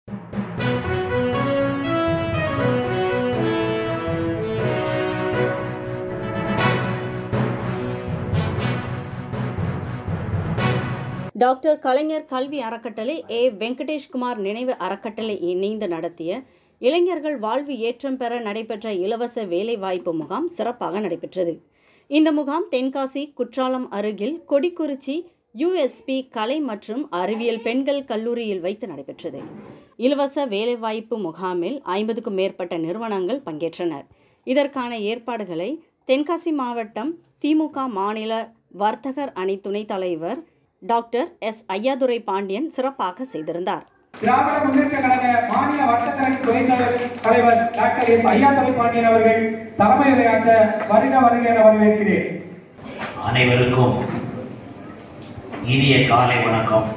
doctor கலைஞர் கல்வி அறக்கட்டளை ஏ வெங்கடேஷ்குமார் நினைவு அறக்கட்டளை இணைந்து நடத்திய இளைஞர்கள் வாழ்வு ஏற்றம் பெற நடைபெற்ற இலவச வேலைவாய்ப்பு முகாம் சிறப்பாக நடைபெற்றது இந்த முகாம் தென்காசி குற்றாலம் அருகில் கொடிக்குறிச்சி யுஎஸ்பி கலை மற்றும் அறிவியல் பெண்கள் கல்லூரியில் வைத்து நடைபெற்றது இலவச வேலைவாய்ப்பு முகாமில் ஐம்பதுக்கும் மேற்பட்ட நிறுவனங்கள் பங்கேற்றனர் இதற்கான ஏற்பாடுகளை தென்காசி மாவட்டம் திமுக மாநில வர்த்தகர் அணி துணைத் தலைவர் டாக்டர் எஸ் ஐயாதுரை பாண்டியன் சிறப்பாக செய்திருந்தார் திராவிட முன்னேற்ற கழக மாநில வட்டக்கலை துறை தலைவர் டாக்டர் எஸ் ஐயாதுரை பாண்டியன் அவர்கள் தலைமை உரையாற்ற வருக வருக என வரவேற்கிறேன் அனைவருக்கும் இனிய காலை வணக்கம்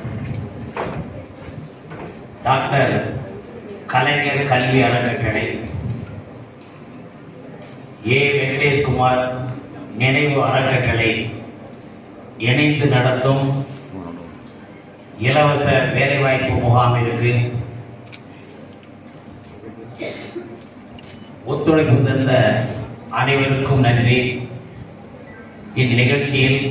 டாக்டர் கலைஞர் கல்வி அறக்கட்டளை ஏ வெங்கடேஷ்குமார் நினைவு அறக்கட்டளை இணைந்து நடத்தும் இலவச வேலைவாய்ப்பு முகாமிற்கு ஒத்துழைப்பு தந்த அனைவருக்கும் நன்றி இந்நிகழ்ச்சியில்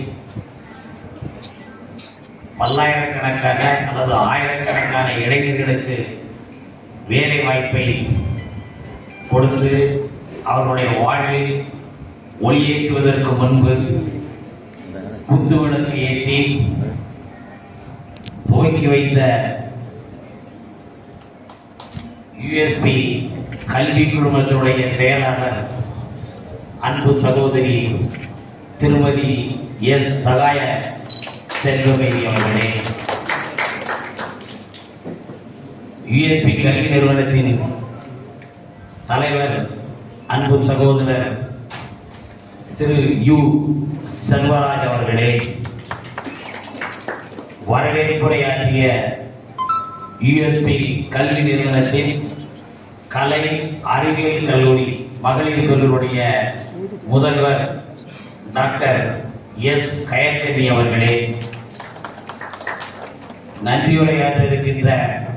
பல்லாயிரக்கணக்கான அல்லது ஆயிரக்கணக்கான இளைஞர்களுக்கு வேலை வாய்ப்பை கொடுத்து அவர்களுடைய வாழ்வில் ஒளியேற்றுவதற்கு முன்பு குத்துவிளக்கு ஏற்றி துவக்கி வைத்த யுஎஸ்பி கல்வி குழுமத்தினுடைய செயலாளர் அன்பு சகோதரி திருமதி எஸ் சகாய செல்வமேரி அவர்களே யுஎஸ்பி கல்வி நிறுவனத்தின் தலைவர் அன்பு சகோதரர் திரு யு செல்வராஜ் அவர்களே வரவேற்புரையாற்றிய யுஎஸ்பி கல்வி நிறுவனத்தின் கலை அறிவியல் கல்லூரி மகளிர் கல்லூரிய முதல்வர் டாக்டர் எஸ் கயற்கனி அவர்களே நன்றியுரையாற்ற இருக்கின்ற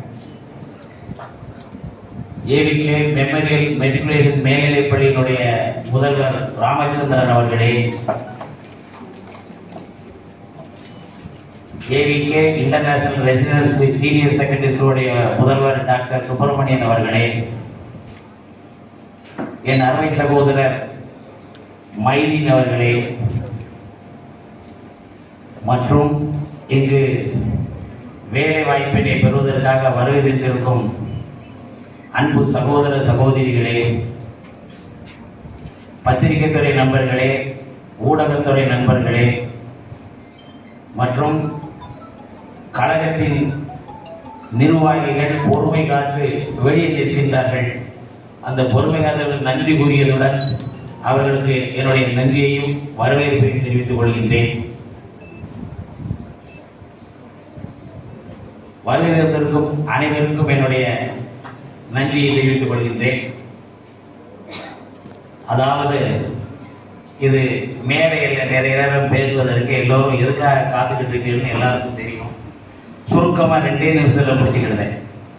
ஏவிகே மெமரியல் மெட்ரிகுலேஷன் மேல்நிலைப் பள்ளியினுடைய முதல்வர் ராமச்சந்திரன் அவர்களே AVK international residency senior secondary ஸ்கூலுடைய முதல்வர் டாக்டர் சுப்பிரமணியன் அவர்களே என் அருமை சகோதரர் மைதீன் அவர்களே மற்றும் இங்கு வேலை வாய்ப்பினை பெறுவதற்காக வருவதற்கிருக்கும் அன்பு சகோதர சகோதரிகளே பத்திரிகைத்துறை நண்பர்களே ஊடகத்துறை நண்பர்களே மற்றும் கழகத்தின் நிர்வாகிகள் பொறுமை காத்து வெளியே நிற்கின்றார்கள் அந்த பொறுமை காத்தவர்கள் நன்றி கூறியதுடன் அவர்களுக்கு என்னுடைய நன்றியையும் வரவேற்பையும் தெரிவித்துக் கொள்கின்றேன் வருகிறதற்கும் அனைவருக்கும் என்னுடைய நன்றியை தெரிவித்துக் கொள்கின்றேன் அதாவது இது மேடையில் நிறைய நேரம் பேசுவதற்கு எல்லோரும் எதுக்காக காத்துக்கிட்டு இருக்கீங்கன்னு எல்லாருக்கும் தெரியும் சுருக்கமா ரெண்டே நிமிஷத்துல முடிச்சுக்கிட்டேன்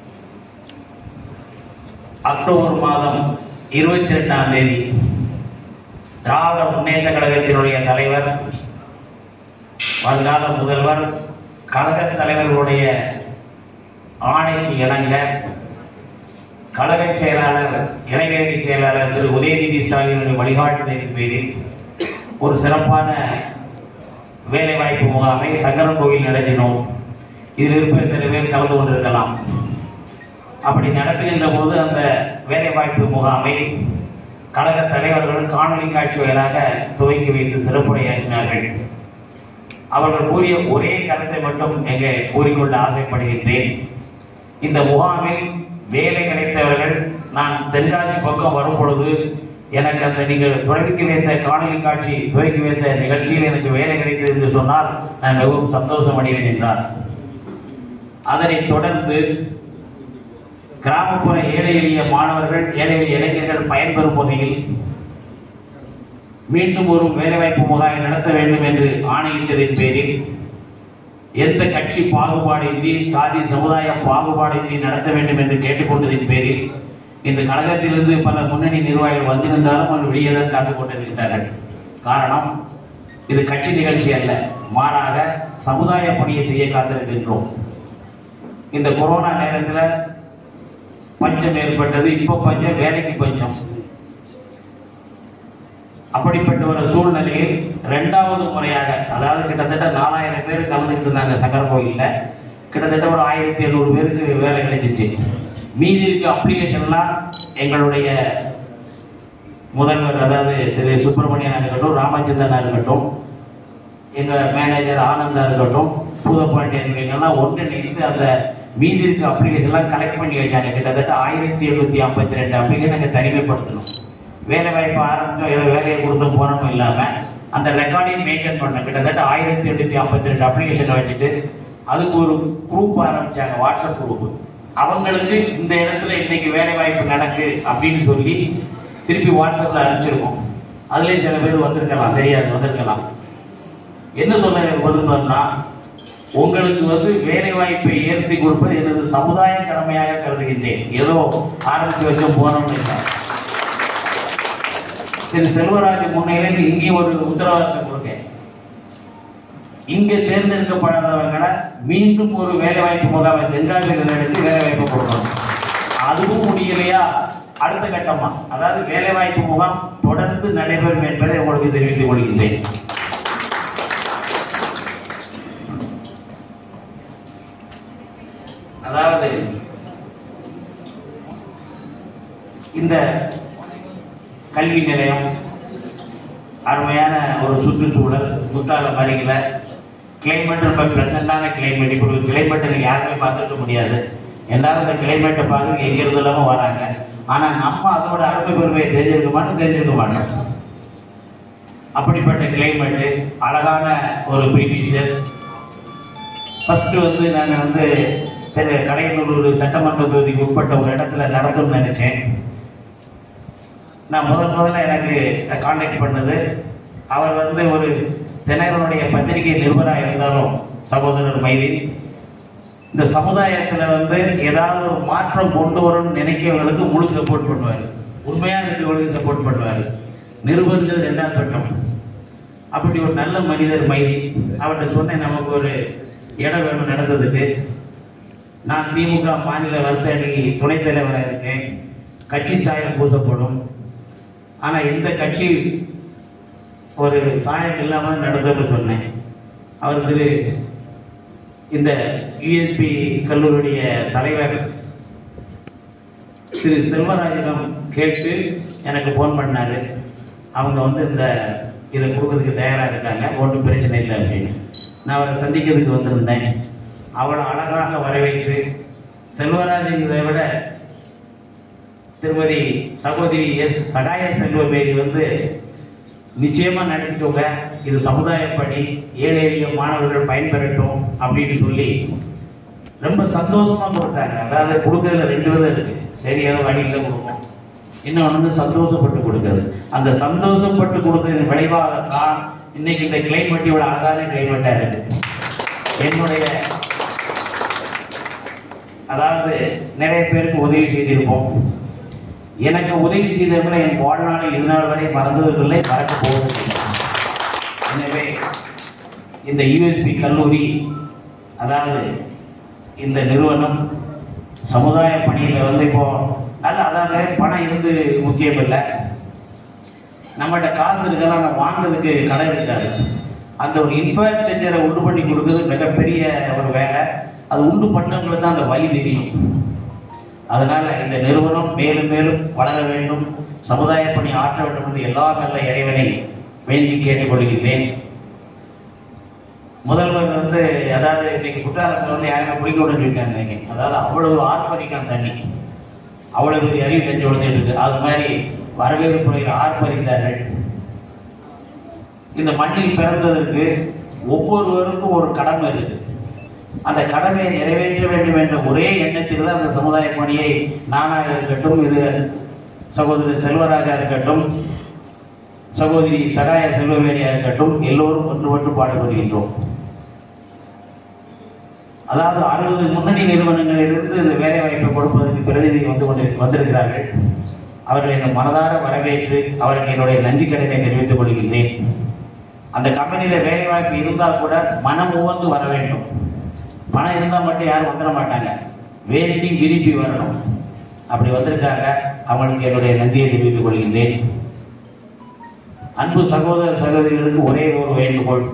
அக்டோபர் மாதம் இருபத்தி ரெண்டாம் தேதி திராவிட முன்னேற்ற கழகத்தினுடைய தலைவர் வருங்கால முதல்வர் கழக தலைவர்களுடைய ஆணைக்கு இணங்க கழக செயலாளர் இளைஞரணி செயலாளர் திரு உதயநிதி ஸ்டாலினுடைய வழிகாட்டுதலின் பேரில் ஒரு சிறப்பான வேலைவாய்ப்பு முகாமை சங்கரன் கோவில் நடத்தினோம் இதில் இருப்ப சில பேர் கலந்து கொண்டிருக்கலாம் அப்படி நடத்துகின்ற போது அந்த வேலைவாய்ப்பு முகாமை கழக தலைவர்கள் காணொலி காட்சி வாயிலாக துவக்கி வைத்து சிறப்புரையாற்றினார்கள் அவர்கள் கூறிய ஒரே கருத்தை மட்டும் எங்கே கூறிக்கொள்ள ஆசைப்படுகின்றேன் இந்த முகாமில் வேலை கிடைத்தவர்கள் நான் தென்காசி பக்கம் வரும் பொழுது எனக்கு அந்த நீங்கள் துவக்கி வைத்த காணொலி காட்சி துவக்கி வைத்த நிகழ்ச்சியில் எனக்கு வேலை கிடைத்தது என்று சொன்னால் நான் மிகவும் சந்தோஷம் அடைவேன் என்றார் அதனைத் தொடர்ந்து கிராமப்புற ஏழை எளிய மாணவர்கள் ஏழை எளிய இளைஞர்கள் பயன்பெறும் வகையில் மீண்டும் ஒரு வேலைவாய்ப்பு முகாமை நடத்த வேண்டும் என்று ஆணையிட்டதின் பேரில் எந்த கட்சி பாகுபாடின்றி சாதி சமுதாய பாகுபாடின்றி நடத்த வேண்டும் என்று கேட்டுக்கொண்டதின் பேரில் இந்த கழகத்திலிருந்து பல முன்னணி நிர்வாகிகள் வந்திருந்தாலும் அவர் வெளியே தான் காத்துக் கொண்டிருக்கிறார்கள் காரணம் இது கட்சி நிகழ்ச்சி அல்ல மாறாக சமுதாய பணியை செய்ய காத்திருக்கின்றோம் இந்த கொரோனா நேரத்தில் பஞ்சம் ஏற்பட்டது இப்போ பஞ்சம் வேலைக்கு பஞ்சம் அப்படிப்பட்ட ஒரு சூழ்நிலையில் இரண்டாவது முறையாக அதாவது கிட்டத்தட்ட நாலாயிரம் பேர் கலந்துட்டு இருந்தாங்க சங்கர கோயில்ல கிட்டத்தட்ட ஒரு ஆயிரத்தி எழுநூறு பேருக்கு வேலை கிடைச்சிச்சு மீதி இருக்க அப்ளிகேஷன்லாம் எங்களுடைய முதல்வர் அதாவது திரு சுப்பிரமணியனா இருக்கட்டும் ராமச்சந்திரனா இருக்கட்டும் எங்க மேனேஜர் ஆனந்தா இருக்கட்டும் பூதப்பாண்டியன் இவங்கெல்லாம் ஒன்றிணைந்து அந்த மீதி இருக்க அப்ளிகேஷன்லாம் கலெக்ட் பண்ணி வச்சாங்க கிட்டத்தட்ட ஆயிரத்தி எழுநூத்தி ஐம்பத்தி ரெண்டு அப்ளிகேஷன் நாங்கள் தனிமைப்படுத்தணும் வேலை வாய்ப்பு ஆரம்பிச்சோம் ஏதோ வேலையை கொடுத்து போனோம் இல்லாம அந்த ரெக்கார்டையும் மெயின்டைன் பண்ணோம் கிட்டத்தட்ட ஆயிரத்தி எண்ணூத்தி ஐம்பத்தி ரெண்டு அப்ளிகேஷனை வச்சுட்டு அதுக்கு ஒரு குரூப் ஆரம்பிச்சாங்க வாட்ஸ்அப் குரூப் அவங்களுக்கு இந்த இடத்துல இன்னைக்கு வேலை வாய்ப்பு நடக்கு அப்படின்னு சொல்லி திருப்பி வாட்ஸ்அப்ல அனுப்பிச்சிருக்கோம் அதுலயும் சில பேர் வந்திருக்கலாம் தெரியாது வந்திருக்கலாம் என்ன சொல்ல விரும்புகிறேன்னா உங்களுக்கு வந்து வேலை வாய்ப்பை ஏற்பி கொடுப்பது எனது சமுதாய கடமையாக கருதுகின்றேன் ஏதோ ஆரம்பிச்சு வச்சு போனோம்னு இல்லை திரு செல்வராஜ் முன்னிலையில் இங்கே ஒரு உத்தரவாதத்தை கொடுங்க இங்க தேர்ந்தெடுக்கப்படாதவர்களை மீண்டும் ஒரு வேலைவாய்ப்பு முகாமை தென்காசியில் எடுத்து வேலைவாய்ப்பு கொடுக்கணும் அதுவும் முடியலையா அடுத்த கட்டமா அதாவது வேலைவாய்ப்பு முகாம் தொடர்ந்து நடைபெறும் என்பதை உங்களுக்கு தெரிவித்துக் கொள்கின்றேன் அதாவது இந்த கல்வி நிலையம் அருமையான ஒரு சுற்றுச்சூழல் குற்றாலம் அருகில கிளைமேட் ரொம்ப ப்ளசண்டான கிளைமேட் இப்போ கிளைமேட் நீங்க யாருமே பார்த்துக்க முடியாது எல்லாரும் இந்த கிளைமேட்டை பார்த்து எங்க இருந்து இல்லாம வராங்க ஆனா நம்ம அதோட அருமை பெருமையை தெரிஞ்சிருக்க மாட்டோம் தெரிஞ்சிருக்க மாட்டோம் அப்படிப்பட்ட கிளைமேட்டு அழகான ஒரு பிரிட்டிஷர் ஃபர்ஸ்ட் வந்து நான் வந்து திரு கடையனூர் சட்டமன்ற தொகுதிக்கு உட்பட்ட ஒரு இடத்துல நடத்தும்னு நினைச்சேன் நான் முதல் முதல்ல எனக்கு காண்டாக்ட் பண்ணது அவர் வந்து ஒரு தினகரனுடைய பத்திரிகை நிருபராக இருந்தாலும் சகோதரர் மைதி இந்த சமுதாயத்துல வந்து ஏதாவது ஒரு மாற்றம் கொண்டு வரணும்னு நினைக்கிறவங்களுக்கு முழு சப்போர்ட் பண்ணுவார் உண்மையா இருக்கிறவங்களுக்கு சப்போர்ட் பண்ணுவார் நிருபர்கள் ரெண்டாம் பட்டம் அப்படி ஒரு நல்ல மனிதர் மைதி அவர்கிட்ட சொன்னேன் நமக்கு ஒரு இடம் வேணும் நடந்ததுக்கு நான் திமுக மாநில வர்த்தக துணைத் தலைவராக இருக்கேன் கட்சி சாயம் பூசப்படும் ஆனா எந்த கட்சி ஒரு சாயம் இல்லாம நடந்ததுன்னு சொன்னேன் அவர் திரு இந்த யுஎஸ்பி கல்லூரியுடைய தலைவர் திரு செல்வராஜிடம் கேட்டு எனக்கு ஃபோன் பண்ணாரு அவங்க வந்து இந்த இதை கொடுக்கறதுக்கு தயாரா இருக்காங்க ஒன்றும் பிரச்சனை இல்லை அப்படின்னு நான் அவரை சந்திக்கிறதுக்கு வந்திருந்தேன் அவளை அழகாக வரவேற்று செல்வராஜன் இதை விட திருமதி சகோதரி எஸ் சகாய செல்வமேரி வந்து நிச்சயமா நடத்திக்கோங்க இது சமுதாய பணி ஏழை எளிய மாணவர்கள் பயன்பெறட்டும் அப்படின்னு சொல்லி ரொம்ப சந்தோஷமா கொடுத்தாங்க அதாவது கொடுக்கறதுல ரெண்டு விதம் இருக்கு சரி ஏதோ வழியில கொடுப்போம் இன்னொன்று வந்து சந்தோஷப்பட்டு கொடுக்கிறது அந்த சந்தோஷப்பட்டு கொடுத்ததின் விளைவாக தான் இன்னைக்கு இந்த கிளைமேட் இவ்வளவு அழகான கிளைமேட்டா இருக்கு என்னுடைய அதாவது நிறைய பேருக்கு உதவி செய்திருப்போம் எனக்கு உதவி செய்தவங்களை என் வாழ்நாளில் இதுநாள் வரை மறந்ததில்லை மறக்க போவதில்லை எனவே இந்த யூஎஸ்பி கல்லூரி அதாவது இந்த நிறுவனம் சமுதாய பணியில வந்து இப்போ நல்ல அதாவது பணம் இருந்து முக்கியம் இல்லை நம்மகிட்ட காசு இருக்கலாம் நம்ம வாங்குறதுக்கு கடை இருக்காது அந்த ஒரு இன்ஃப்ராஸ்ட்ரக்சரை உண்டு பண்ணி கொடுக்குறது மிகப்பெரிய ஒரு வேலை அது உண்டு பண்ணவங்களுக்கு தான் அந்த வழி தெரியும் அதனால இந்த நிறுவனம் மேலும் மேலும் வளர வேண்டும் சமுதாய பணி ஆற்ற வேண்டும் என்று எல்லா நல்ல இறைவனை வேண்டி கேட்டுக்கொள்கிறேன் முதல்வர் வந்து அதாவது இன்னைக்கு குற்றாலத்தில் வந்து யாருமே குளிக்க விட இருக்காங்க இன்னைக்கு அதாவது அவ்வளவு ஆர்ப்பரிக்கான் தண்ணி அவ்வளவு பெரிய அறிவு செஞ்சு விழுந்துட்டு இருக்கு அது மாதிரி வரவேற்புரையில் ஆர்ப்பரித்தார்கள் இந்த மண்ணில் பிறந்ததற்கு ஒவ்வொருவருக்கும் ஒரு கடமை இருக்கு அந்த கடமையை நிறைவேற்ற வேண்டும் என்ற ஒரே எண்ணத்தில் தான் அந்த சமுதாய பணியை நானாக இருக்கட்டும் இது சகோதரர் செல்வராஜா இருக்கட்டும் சகோதரி சகாய செல்வவேணியா இருக்கட்டும் எல்லோரும் ஒன்றுபட்டு பாடுபடுகின்றோம் அதாவது அறுபது முன்னணி நிறுவனங்களிலிருந்து இந்த வேலை வாய்ப்பை கொடுப்பதற்கு பிரதிநிதி வந்து கொண்டு வந்திருக்கிறார்கள் அவர்களை இந்த மனதார வரவேற்று அவருக்கு என்னுடைய நன்றி கடனை தெரிவித்துக் கொள்கின்றேன் அந்த கம்பெனியில வேலை வாய்ப்பு இருந்தால் கூட மனம் உவந்து வர வேண்டும் பணம் இருந்தால் மட்டும் யாரும் வந்துட மாட்டாங்க வேண்டி விரும்பி வரணும் அப்படி வந்திருக்காங்க அவங்களுக்கு என்னுடைய நன்றியை தெரிவித்துக் கொள்கின்றேன் அன்பு சகோதர சகோதரிகளுக்கு ஒரே ஒரு வேண்டுகோள்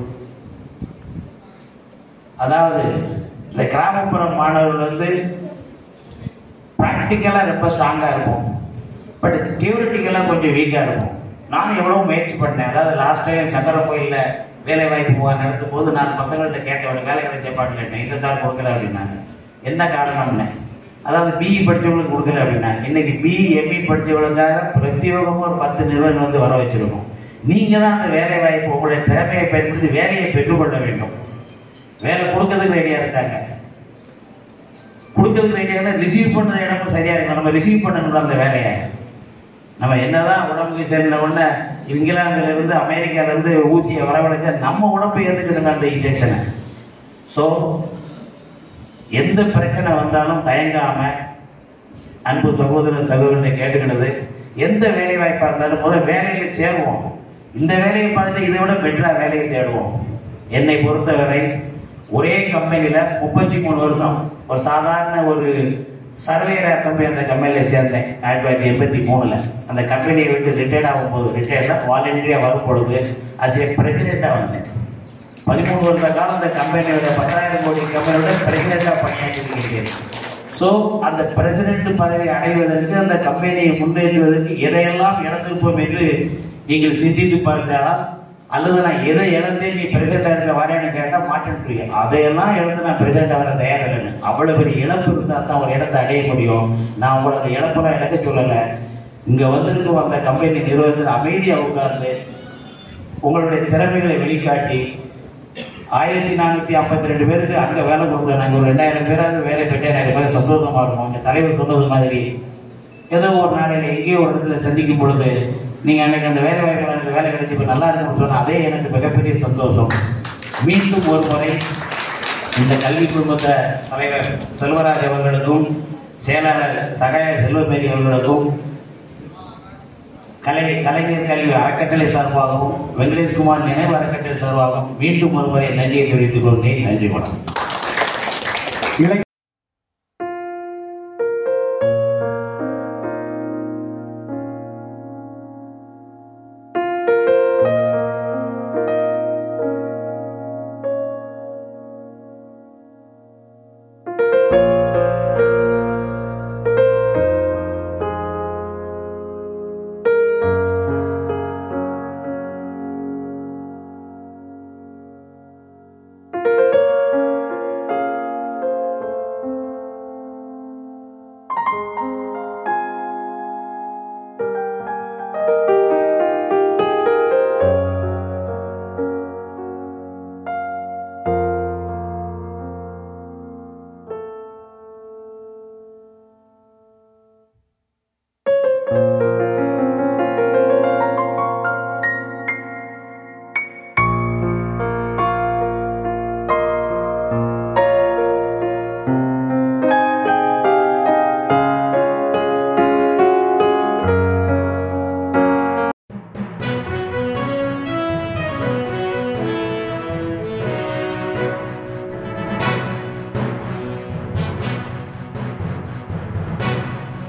அதாவது இந்த கிராமப்புற மாணவர்கள் வந்து ப்ராக்டிக்கலாக ரொம்ப ஸ்ட்ராங்காக இருக்கும் பட் தியோரிட்டிக்கலாக கொஞ்சம் வீக்காக இருக்கும் நானும் எவ்வளோ முயற்சி பண்ணேன் அதாவது லாஸ்ட் டைம் சக்கர கோயிலில் வேலை வாய்ப்பு முகாம் நடத்தும் போது நான் பசங்கள்கிட்ட கேட்டேன் ஒரு வேலை கிடைச்ச பாட்டு கேட்டேன் இந்த சார் கொடுக்கல அப்படின்னாங்க என்ன காரணம்னு அதாவது பிஇ படித்தவங்களுக்கு கொடுக்கல அப்படின்னாங்க இன்னைக்கு பிஇ எம்இ படித்தவங்களுக்காக பிரத்யேகமாக ஒரு பத்து நிறுவனம் வந்து வர வச்சிருக்கோம் நீங்கள் தான் அந்த வேலை வாய்ப்பு உங்களுடைய திறமையை பயன்படுத்தி வேலையை பெற்றுக்கொள்ள வேண்டும் வேலை கொடுக்கறதுக்கு ரெடியாக இருக்காங்க கொடுக்கறதுக்கு ரெடியாக ரிசீவ் பண்ணுற இடமும் சரியா இருக்கும் நம்ம ரிசீவ் பண்ணணும் அந்த வேலையை நம்ம என்னதான் உடம்புக்கு சரியில்லை உடனே இங்கிலாந்துல இருந்து அமெரிக்கால இருந்து ஊசியை வரவழைச்சா நம்ம உடம்பு ஏத்துக்கிடுங்க அந்த இன்ஜெக்ஷனை ஸோ எந்த பிரச்சனை வந்தாலும் தயங்காம அன்பு சகோதர சகோதரனை கேட்டுக்கினது எந்த வேலை வாய்ப்பா இருந்தாலும் முதல் வேலையில சேருவோம் இந்த வேலையை பார்த்துட்டு இதை விட பெட்டரா வேலையை தேடுவோம் என்னை பொறுத்தவரை ஒரே கம்பெனியில முப்பத்தி மூணு வருஷம் ஒரு சாதாரண ஒரு சர்வேயர் தம்பி அந்த கம்பெனியில சேர்ந்தேன் ஆயிரத்தி தொள்ளாயிரத்தி எண்பத்தி மூணுல அந்த கம்பெனியை விட்டு ரிட்டையர்ட் ஆகும் போது ரிட்டையர்ட்ல வாலண்டியரா வரும் பொழுது அஸ் ஏ பிரசிடென்டா வந்தேன் பதிமூணு வருஷ காலம் அந்த கம்பெனியோட பத்தாயிரம் கோடி கம்பெனியோட பிரசிடென்டா பணியாற்றி இருக்கிறேன் ஸோ அந்த பிரசிடென்ட் பதவி அடைவதற்கு அந்த கம்பெனியை முன்னேற்றுவதற்கு எதையெல்லாம் இழந்திருப்போம் என்று நீங்கள் சிந்தித்து பார்த்தாலா அல்லது நான் எதை இழந்தேன் நீ பிரசிடென்டா இருக்க வரேன்னு கேட்டா மாட்டேன் அதையெல்லாம் இழந்து நான் பிரசிடென்ட் வர தயாரில்லைன்னு அவ்வளவு பெரிய இழப்பு இருந்தால் தான் ஒரு இடத்தை அடைய முடியும் நான் உங்களை அந்த இழப்பெல்லாம் இழக்க சொல்லலை இங்க வந்திருக்கும் அந்த கம்பெனி நிறுவனத்தில் அமைதியா உட்கார்ந்து உங்களுடைய திறமைகளை வெளிக்காட்டி ஆயிரத்தி நானூத்தி ஐம்பத்தி ரெண்டு பேருக்கு அங்க வேலை கொடுக்குறோம் நாங்க ஒரு ரெண்டாயிரம் பேராவது வேலை பெற்றா எனக்கு பேர் சந்தோஷமா இருக்கும் இந்த தலைவர் சொன்னது மாதிரி ஏதோ ஒரு நாளையில எங்கேயோ ஒரு இடத்துல சந்திக்கும் பொழுது நீங்க அன்னைக்கு அந்த வேலை வாய்ப்பு எனக்கு வேலை கிடைச்சி இப்ப நல்லா இருக்குன்னு சொன்னா அதே எனக்கு மிகப்பெரிய சந்தோஷம் மீண்டும் ஒரு முறை இந்த கல்வி குழுமத்த தலைவர் செல்வராஜ் அவர்களுக்கும் செயலாளர் சகாய செல்வமேரி அவர்களுக்கும் கலை கலைஞர் கல்வி அறக்கட்டளை சார்பாகவும் வெங்கடேஷ்குமார் நினைவு அறக்கட்டளை சார்பாகவும் மீண்டும் ஒருமுறை நன்றியை தெரிவித்துக் கொண்டேன் நன்றி வணக்கம் இளை